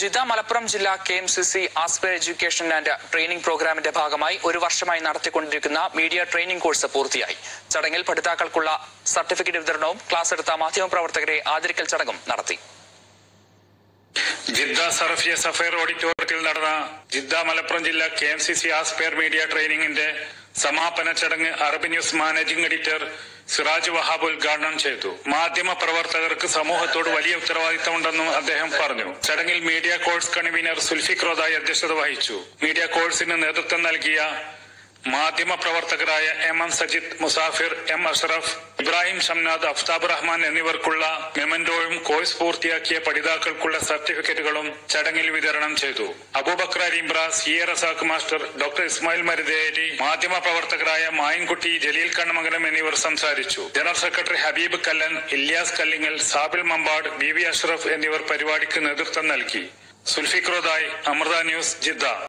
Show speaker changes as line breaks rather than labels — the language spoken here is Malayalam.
ജിദ്ദ മലപ്പുറം ജില്ലാ K M C C aspire education and training പ്രോഗ്രാമിന്റെ ഭാഗമായി ഒരു വർഷമായി നടത്തിക്കൊണ്ടിരിക്കുന്ന മീഡിയ ട്രെയിനിംഗ് കോഴ്സ് പൂർത്തിയായി ചടങ്ങിൽ പഠിതാക്കൾക്കുള്ള സർട്ടിഫിക്കറ്റ് വിതരണവും ക്ലാസ് എടുത്ത മാധ്യമപ്രവർത്തകരെ ആദരിക്കൽ ചടങ്ങും നടത്തി
ജിദ്ദ സർഫിയ സഫയർ ഓഡിറ്റോറിയത്തിൽ നടന്ന ജിദ്ദ മലപ്പുറം ജില്ലാ K M C C aspire media ട്രെയിനിങ്ങിന്റെ സമാപന ചടങ്ങ് Arab News managing editor Siraj Wahab ഉദ്ഘാടനം ചെയ്തു മാധ്യമ പ്രവർത്തകർക്ക് സമൂഹത്തോട് വലിയ ഉത്തരവാദിത്തമുണ്ടെന്നും അദ്ദേഹം പറഞ്ഞു ചടങ്ങിൽ media course convener Zulfiq Rodai അധ്യക്ഷത വഹിച്ചു മീഡിയ കോഴ്സിന് നേതൃത്വം നൽകിയ മാധ്യമ പ്രവർത്തകരായ M M Sajid Musafir M Ashraf Ibrahim Shamnad Aftab Rahman എന്നിവർക്കുള്ള മെമന്റോയും കോഴ്സ് പൂർത്തിയാക്കിയ പഠിതാക്കൾക്കുള്ള സർട്ടിഫിക്കറ്റുകളും ചടങ്ങിൽ വിതരണം ചെയ്തു Abubakar Alimbra C A Razak master doctor Ismail Marutheri മാധ്യമ പ്രവർത്തകരായ മായൻകുട്ടി ജലീൽ കണ്ണമംഗലം എന്നിവർ സംസാരിച്ചു general secretary Habeeb Kallan Ilyas Kallingal Sabil Mampad B V Ashraf എന്നിവർ പരിപാടിക്ക് നേതൃത്വം നൽകി സുൽഫിക്രോദായ് അമൃത ന്യൂസ് ജിദ്ദ